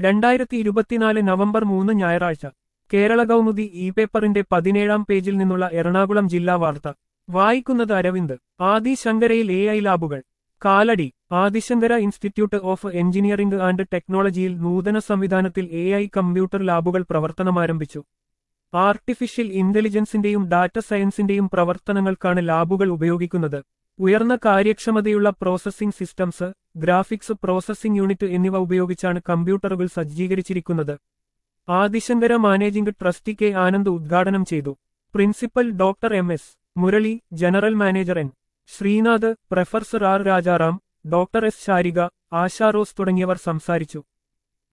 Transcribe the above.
രണ്ടായിരത്തി ഇരുപത്തിനാല് നവംബർ മൂന്ന് ഞായറാഴ്ച കേരള കൗമുദി ഇ പേപ്പറിന്റെ പതിനേഴാം പേജിൽ നിന്നുള്ള എറണാകുളം ജില്ലാ വാർത്ത വായിക്കുന്നത് അരവിന്ദ് ആദിശങ്കരയിൽ എ ഐ ലാബുകൾ Kalady Adishankara institute of engineering and ടെക്നോളജിയിൽ നൂതന സംവിധാനത്തിൽ എ ഐ കമ്പ്യൂട്ടർ ലാബുകൾ പ്രവർത്തനമാരംഭിച്ചു ആർട്ടിഫിഷ്യൽ ഇന്റലിജൻസിന്റെയും ഡാറ്റ സയൻസിന്റെയും പ്രവർത്തനങ്ങൾക്കാണ് ലാബുകൾ ഉപയോഗിക്കുന്നത് ഉയർന്ന കാര്യക്ഷമതയുള്ള processing systems graphics processing unit എന്നിവ ഉപയോഗിച്ചാണ് കമ്പ്യൂട്ടറുകൾ സജ്ജീകരിച്ചിരിക്കുന്നത് Adishankara managing trustee K Anand ഉദ്ഘാടനം ചെയ്തു principal doctor M S Murali general manager N Srinath professor R Rajaram doctor S Sarika Asha Rose തുടങ്ങിയവർ സംസാരിച്ചു